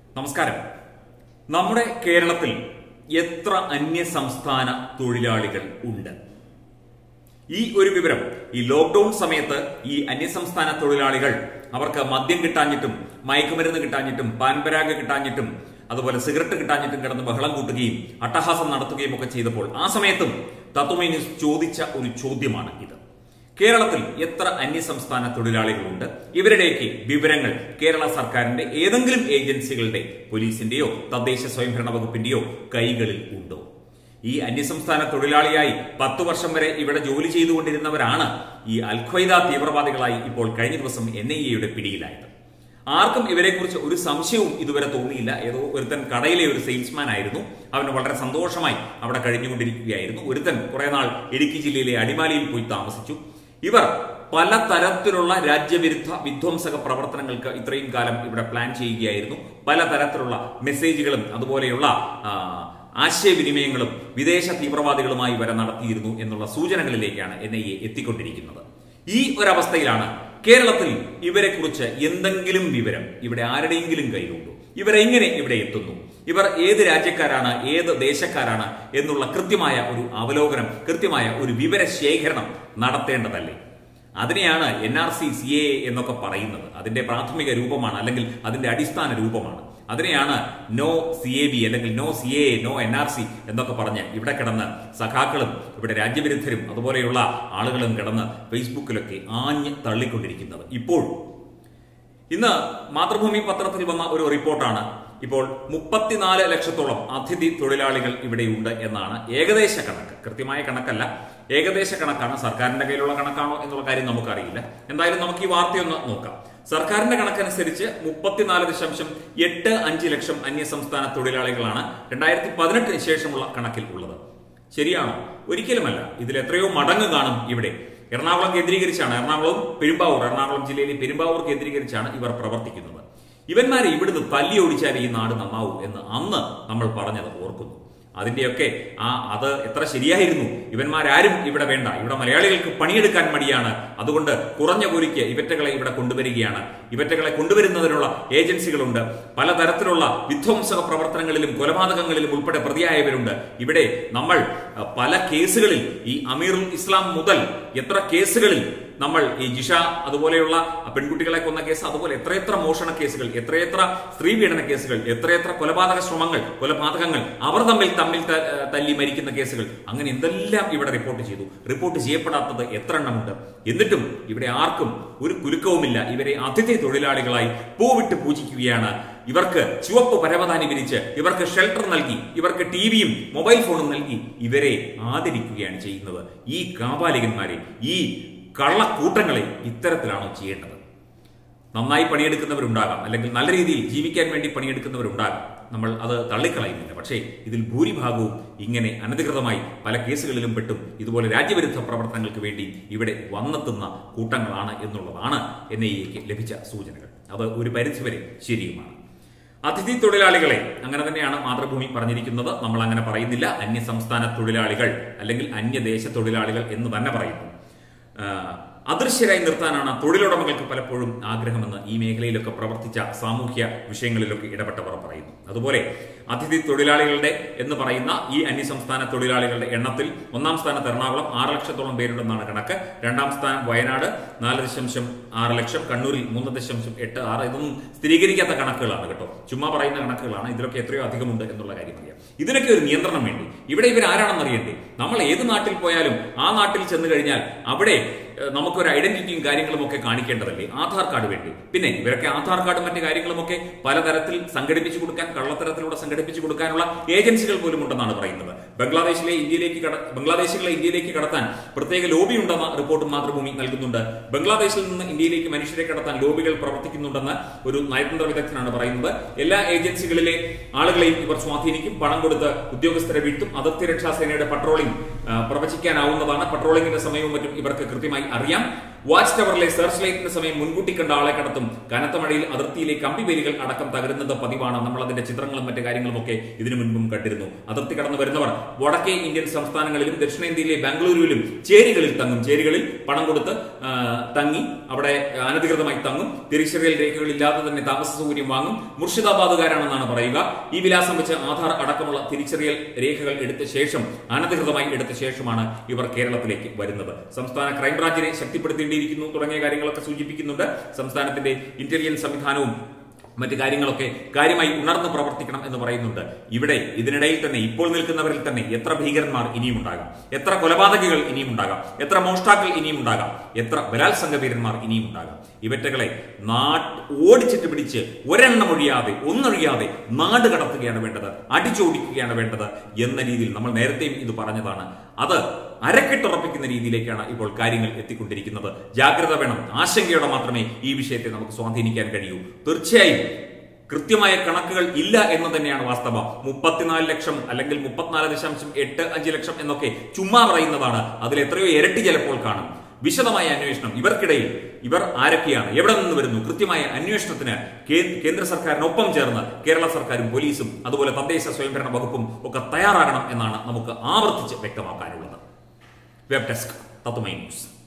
നമസ്കാരം നമ്മുടെ കേരളത്തിൽ എത്ര അന്യ സംസ്ഥാന തൊഴിലാളികൾ ഉണ്ട് ഈ ഒരു വിവരം ഈ ലോക്ക്ഡൌൺ സമയത്ത് ഈ അന്യസംസ്ഥാന തൊഴിലാളികൾ അവർക്ക് മദ്യം കിട്ടാഞ്ഞിട്ടും മയക്കുമരുന്ന് കിട്ടാഞ്ഞിട്ടും പാൻപരാഗ് കിട്ടാഞ്ഞിട്ടും അതുപോലെ സിഗരറ്റ് കിട്ടാഞ്ഞിട്ടും കിടന്ന് ബഹളം കൂട്ടുകയും അട്ടഹാസം നടത്തുകയും ഒക്കെ ചെയ്തപ്പോൾ ആ സമയത്തും തത്വമേ ന്യൂസ് ചോദിച്ച ഒരു ചോദ്യമാണ് ഇത് കേരളത്തിൽ എത്ര അന്യസംസ്ഥാന തൊഴിലാളികളുണ്ട് ഇവരുടെയൊക്കെ വിവരങ്ങൾ കേരള സർക്കാരിന്റെ ഏതെങ്കിലും ഏജൻസികളുടെ പോലീസിന്റെയോ തദ്ദേശ സ്വയംഭരണ വകുപ്പിന്റെയോ കൈകളിൽ ഉണ്ടോ ഈ അന്യസംസ്ഥാന തൊഴിലാളിയായി പത്തു വർഷം വരെ ഇവിടെ ജോലി ചെയ്തുകൊണ്ടിരുന്നവരാണ് ഈ അൽഖ്വയ്ദ തീവ്രവാദികളായി ഇപ്പോൾ കഴിഞ്ഞ ദിവസം എൻ ഐ എയുടെ പിടിയിലായത് ആർക്കും ഇവരെക്കുറിച്ച് ഒരു സംശയവും ഇതുവരെ തോന്നിയില്ല ഏതോ ഒരുത്തൻ കടയിലെ ഒരു സെയിൽസ്മാൻ ആയിരുന്നു അവന് വളരെ സന്തോഷമായി അവിടെ കഴിഞ്ഞുകൊണ്ടിരിക്കുകയായിരുന്നു ഒരുത്തൻ കുറെ നാൾ ഇടുക്കി ജില്ലയിലെ അടിമാലിയിൽ പോയി താമസിച്ചു ഇവർ പലതരത്തിലുള്ള രാജ്യവിരുദ്ധ വിധ്വംസക പ്രവർത്തനങ്ങൾക്ക് ഇത്രയും കാലം ഇവിടെ പ്ലാൻ ചെയ്യുകയായിരുന്നു പലതരത്തിലുള്ള മെസ്സേജുകളും അതുപോലെയുള്ള ആ, ആശയവിനിമയങ്ങളും വിദേശ തീവ്രവാദികളുമായി വരെ നടത്തിയിരുന്നു എന്നുള്ള സൂചനകളിലേക്കാണ് എൻ ഐ എ എത്തിക്കൊണ്ടിരിക്കുന്നത് ഈ ഒരവസ്ഥയിലാണ് കേരളത്തിൽ ഇവരെക്കുറിച്ച് എന്തെങ്കിലും വിവരം ഇവിടെ ആരുടെയെങ്കിലും കയ്യിലുണ്ടോ ഇവരെങ്ങനെ ഇവിടെ എത്തുന്നു ഇവർ ഏത് രാജ്യക്കാരാണ് ഏത് ദേശക്കാരാണ് എന്നുള്ള കൃത്യമായ ഒരു അവലോകനം കൃത്യമായ ഒരു വിവരശേഖരണം നടത്തേണ്ടതല്ലേ അതിനെയാണ് N R C C A എന്നൊക്കെ പറയുന്നത് അതിന്റെ പ്രാഥമിക രൂപമാണ് അല്ലെങ്കിൽ അതിന്റെ അടിസ്ഥാന രൂപമാണ് അതിനെയാണ് നോ സി എ ബി അല്ലെങ്കിൽ no C A no N R C എന്നൊക്കെ പറഞ്ഞ് ഇവിടെ കിടന്ന് സഖാക്കളും ഇവിടെ രാജ്യവിരുദ്ധരും അതുപോലെയുള്ള ആളുകളും കിടന്ന് ഫേസ്ബുക്കിലൊക്കെ ആഞ്ഞ് തള്ളിക്കൊണ്ടിരിക്കുന്നത് ഇപ്പോൾ ഇന്ന് മാതൃഭൂമി പത്രത്തിൽ വന്ന ഒരു റിപ്പോർട്ടാണ് ഇപ്പോൾ മുപ്പത്തിനാല് ലക്ഷത്തോളം അതിഥി തൊഴിലാളികൾ ഇവിടെയുണ്ട് എന്നാണ് ഏകദേശ കണക്ക് കൃത്യമായ കണക്കല്ല ഏകദേശ കണക്കാണ് സർക്കാരിന്റെ കയ്യിലുള്ള കണക്കാണോ എന്നുള്ള കാര്യം നമുക്കറിയില്ല എന്തായാലും നമുക്ക് ഈ വാർത്തയൊന്ന് നോക്കാം സർക്കാരിന്റെ കണക്കനുസരിച്ച് മുപ്പത്തിനാല് ദശാംശം എട്ട് അഞ്ച് ലക്ഷം അന്യസംസ്ഥാന തൊഴിലാളികളാണ് രണ്ടായിരത്തി പതിനെട്ടിന് ശേഷമുള്ള കണക്കിൽ ഉള്ളത് ശരിയാണോ ഒരിക്കലുമല്ല ഇതിൽ എത്രയോ മടങ്ങ് കാണും ഇവിടെ എറണാകുളം കേന്ദ്രീകരിച്ചാണ് എറണാകുളം പെരുമ്പാവൂർ എറണാകുളം ജില്ലയിലെ പെരുമ്പാവൂർ കേന്ദ്രീകരിച്ചാണ് ഇവർ പ്രവർത്തിക്കുന്നത് ഇവന്മാരെ ഇവിടുന്ന് തല്ലി ഓടിച്ചാൽ ഈ നാട് നന്നാവൂ എന്ന് അന്ന് നമ്മൾ പറഞ്ഞത് ഓർക്കുന്നു അതിന്റെയൊക്കെ ആ അത് എത്ര ശരിയായിരുന്നു ഇവന്മാരാരും ഇവിടെ വേണ്ട ഇവിടെ മലയാളികൾക്ക് പണിയെടുക്കാൻ മടിയാണ് അതുകൊണ്ട് കുറഞ്ഞ കൂലിക്ക് ഇവറ്റകളെ ഇവിടെ കൊണ്ടുവരികയാണ് ഇവറ്റകളെ കൊണ്ടുവരുന്നതിനുള്ള ഏജൻസികളുണ്ട് പലതരത്തിലുള്ള വിധ്വംസക പ്രവർത്തനങ്ങളിലും കൊലപാതകങ്ങളിലും ഉൾപ്പെടെ പ്രതിയായവരുണ്ട് ഇവിടെ നമ്മൾ അഹ്, പല കേസുകളിൽ ഈ അമീറുൽ ഇസ്ലാം മുതൽ എത്ര കേസുകളിൽ നമ്മൾ ഈ ജിഷ അതുപോലെയുള്ള പെൺകുട്ടികളെ കൊന്ന കേസ് അതുപോലെ എത്രയെത്ര മോഷണ കേസുകൾ എത്രയെത്ര സ്ത്രീ പീഡന കേസുകൾ എത്രയെത്ര കൊലപാതക ശ്രമങ്ങൾ കൊലപാതകങ്ങൾ അവർ തമ്മിൽ തമ്മിൽ ത- ഏഹ് തല്ലി മരിക്കുന്ന കേസുകൾ അങ്ങനെ എന്തെല്ലാം ഇവിടെ റിപ്പോർട്ട് ചെയ്തു റിപ്പോർട്ട് ചെയ്യപ്പെടാത്തത് എത്ര എണ്ണമുണ്ട് എന്നിട്ടും ഇവിടെ ആർക്കും ഒരു കുലുക്കവുമില്ല ഇവരെ അതിഥി തൊഴിലാളികളായി പൂവിട്ട് പൂജിക്കുകയാണ് ഇവർക്ക് ചുവപ്പ് പരവതാനി വിരിച്ച് ഇവർക്ക് ഷെൽട്ടർ നൽകി ഇവർക്ക് ടിവിയും മൊബൈൽ ഫോണും നൽകി ഇവരെ ആദരിക്കുകയാണ് ചെയ്യുന്നത് ഈ കാപാലികന്മാരെ ഈ കള്ളക്കൂട്ടങ്ങളെ ഇത്തരത്തിലാണോ ചെയ്യേണ്ടത് നന്നായി പണിയെടുക്കുന്നവരുണ്ടാകാം അല്ലെങ്കിൽ നല്ല രീതിയിൽ ജീവിക്കാൻ വേണ്ടി പണിയെടുക്കുന്നവരുണ്ടാകാം നമ്മൾ അത് തള്ളിക്കളയുന്നില്ല പക്ഷേ ഇതിൽ ഭൂരിഭാഗവും ഇങ്ങനെ അനധികൃതമായി പല കേസുകളിലും പെട്ടും ഇതുപോലെ രാജ്യവിരുദ്ധ പ്രവർത്തനങ്ങൾക്ക് വേണ്ടി ഇവിടെ വന്നെത്തുന്ന കൂട്ടങ്ങളാണ് എന്നുള്ളതാണ് എൻ ഐ എക്ക് ലഭിച്ച സൂചനകൾ അത് ഒരു പരിധിവരെ ശരിയുമാണ് അതിഥി തൊഴിലാളികളെ അങ്ങനെ തന്നെയാണ് മാതൃഭൂമി പറഞ്ഞിരിക്കുന്നത് നമ്മൾ അങ്ങനെ പറയുന്നില്ല അന്യ സംസ്ഥാന തൊഴിലാളികൾ അല്ലെങ്കിൽ അന്യദേശ തൊഴിലാളികൾ എന്ന് തന്നെ പറയുന്നു ആ, അദൃശ്യരായി നിർത്താനാണ് തൊഴിലുടമകൾക്ക് പലപ്പോഴും ആഗ്രഹമെന്ന് ഈ മേഖലയിലൊക്കെ പ്രവർത്തിച്ച സാമൂഹ്യ വിഷയങ്ങളിലൊക്കെ ഇടപെട്ടവർ പറയുന്നു അതുപോലെ അതിഥി തൊഴിലാളികളുടെ എന്ന് പറയുന്ന ഈ അന്യസംസ്ഥാന തൊഴിലാളികളുടെ എണ്ണത്തിൽ ഒന്നാം സ്ഥാനത്ത് എറണാകുളം ആറ് ലക്ഷത്തോളം പേരുണ്ടെന്നാണ് കണക്ക് രണ്ടാം സ്ഥാനം വയനാട് നാല് ദശാംശം ആറ് ലക്ഷം കണ്ണൂരിൽ മൂന്ന് ദശാംശം എട്ട് ആറ് ഇതൊന്നും സ്ഥിരീകരിക്കാത്ത കണക്കുകളാണ് കേട്ടോ ചുമ്മാ പറയുന്ന കണക്കുകളാണ് ഇതിലൊക്കെ എത്രയോ അധികമുണ്ട് എന്നുള്ള കാര്യം അറിയാം ഇതിനൊക്കെ ഒരു നിയന്ത്രണം വേണ്ടി ഇവിടെ ഇവർ ആരാണെന്ന് അറിയണ്ടേ നമ്മൾ ഏത് നാട്ടിൽ പോയാലും ആ നാട്ടിൽ ചെന്ന് കഴിഞ്ഞാൽ അവിടെ ഏഹ്, നമുക്കൊരു ഐഡന്റിറ്റിയും കാര്യങ്ങളും ഒക്കെ കാണിക്കേണ്ടതല്ലേ ആധാർ കാർഡ് വേണ്ടി പിന്നെ ഇവരൊക്കെ ആധാർ കാർഡും മറ്റു കാര്യങ്ങളുമൊക്കെ പലതരത്തിൽ സംഘടിപ്പിച്ചു കൊടുക്കാൻ കള്ളത്തരത്തിലൂടെ സംഘടിപ്പിച്ചു കൊടുക്കാനുള്ള ഏജൻസികൾ പോലും ഉണ്ടെന്നാണ് പറയുന്നത് ബംഗ്ലാദേശിലെ ഇന്ത്യയിലേക്ക് കട ബംഗ്ലാദേശികളെ ഇന്ത്യയിലേക്ക് കടത്താൻ പ്രത്യേക ലോബി ഉണ്ടെന്ന റിപ്പോർട്ടും മാതൃഭൂമി നൽകുന്നുണ്ട് ബംഗ്ലാദേശിൽ നിന്ന് ഇന്ത്യയിലേക്ക് മനുഷ്യരെ കടത്താൻ ലോബികൾ പ്രവർത്തിക്കുന്നുണ്ടെന്ന് ഒരു നയതന്ത്ര വിദഗ്ധനാണ് പറയുന്നത് എല്ലാ ഏജൻസികളിലെ ആളുകളെയും ഇവർ സ്വാധീനിക്കും പണം കൊടുത്ത് ഉദ്യോഗസ്ഥരെ വീഴ്ത്തും അതിർത്തി രക്ഷാ സേനയുടെ പട്രോളിംഗ് ആ, പ്രവചിക്കാനാവുന്നതാണ് പട്രോളിംഗിന്റെ സമയവും മറ്റും ഇവർക്ക് കൃത്യമായി അറിയാം വാച്ച് ടവറിലെ സെർച്ച് ലൈറ്റിന് സമയം മുൻകൂട്ടി കണ്ട ആളെ കടത്തും കനത്ത മഴയിൽ അതിർത്തിയിലെ കമ്പിവേലികൾ അടക്കം തകരുന്നത് പതിവാണ് നമ്മൾ അതിന്റെ ചിത്രങ്ങളും മറ്റു കാര്യങ്ങളും ഒക്കെ ഇതിനു മുൻപും കണ്ടിരുന്നു അതിർത്തി കടന്നു വരുന്നവർ വടക്കേ ഇന്ത്യൻ സംസ്ഥാനങ്ങളിലും ദക്ഷിണേന്ത്യയിലെ ബാംഗ്ലൂരുവിലും ചേരികളിൽ തങ്ങും ചേരികളിൽ പണം കൊടുത്ത് ആ, തങ്ങി അവിടെ അനധികൃതമായി തങ്ങും തിരിച്ചറിയൽ രേഖകളില്ലാതെ തന്നെ താമസ സൗകര്യം വാങ്ങും മുർഷിദാബാദുകാരാണെന്നാണ് പറയുക ഈ വിലാസം വെച്ച് ആധാർ അടക്കമുള്ള തിരിച്ചറിയൽ രേഖകൾ എടുത്ത ശേഷം അനധികൃതമായി എടുത്ത ശേഷമാണ് ഇവർ കേരളത്തിലേക്ക് വരുന്നത് സംസ്ഥാന ക്രൈംബ്രാഞ്ചിനെ ശക്തിപ്പെടുത്തേണ്ടിയിരിക്കുന്നു തുടങ്ങിയ കാര്യങ്ങളൊക്കെ സൂചിപ്പിക്കുന്നുണ്ട് സംസ്ഥാനത്തിന്റെ ഇന്റലിജൻസ് സംവിധാനവും മറ്റു കാര്യങ്ങളൊക്കെ കാര്യമായി ഉണർന്ന് പ്രവർത്തിക്കണം എന്ന് പറയുന്നുണ്ട് ഇവിടെ ഇതിനിടയിൽ തന്നെ ഇപ്പോൾ നിൽക്കുന്നവരിൽ തന്നെ എത്ര ഭീകരന്മാർ ഇനിയും ഉണ്ടാകാം എത്ര കൊലപാതകികൾ ഇനിയും ഉണ്ടാകാം എത്ര മോഷ്ടാക്കൾ ഇനിയും ഉണ്ടാകാം എത്ര ബലാത്സംഗ വീരന്മാർ ഇനിയും ഉണ്ടാകാം ഇവറ്റകളെ നാട്ട് ഓടിച്ചിട്ട് പിടിച്ച് ഒരെണ്ണം ഒഴിയാതെ ഒന്നൊഴിയാതെ നാട് കടത്തുകയാണ് വേണ്ടത് അടിച്ചോടിക്കുകയാണ് വേണ്ടത് എന്ന രീതിയിൽ നമ്മൾ നേരത്തെയും ഇത് പറഞ്ഞതാണ് അത് അരക്കെട്ടുറപ്പിക്കുന്ന രീതിയിലേക്കാണ് ഇപ്പോൾ കാര്യങ്ങൾ എത്തിക്കൊണ്ടിരിക്കുന്നത് ജാഗ്രത വേണം ആശങ്കയോടെ മാത്രമേ ഈ വിഷയത്തെ നമുക്ക് സ്വാധീനിക്കാൻ കഴിയൂ തീർച്ചയായും കൃത്യമായ കണക്കുകൾ ഇല്ല എന്ന് തന്നെയാണ് വാസ്തവം മുപ്പത്തിനാല് ലക്ഷം അല്ലെങ്കിൽ മുപ്പത്തിനാല് ദശാംശം എട്ട് അഞ്ച് ലക്ഷം എന്നൊക്കെ ചുമ്മാ പറയുന്നതാണ് അതിൽ എത്രയോ ഇരട്ടി ചിലപ്പോൾ കാണും വിശദമായ അന്വേഷണം ഇവർക്കിടയിൽ ഇവർ ആരൊക്കെയാണ് എവിടെ നിന്ന് വരുന്നു കൃത്യമായ അന്വേഷണത്തിന് കേ- കേന്ദ്ര സർക്കാരിനൊപ്പം ചേർന്ന് കേരള സർക്കാരും പോലീസും അതുപോലെ തദ്ദേശ സ്വയംഭരണ വകുപ്പും ഒക്കെ തയ്യാറാകണം എന്നാണ് നമുക്ക് ആവർത്തിച്ച് വ്യക്തമാക്കാനുള്ളത് വെബ് ഡെസ്ക് തത്വമൈ ന്യൂസ്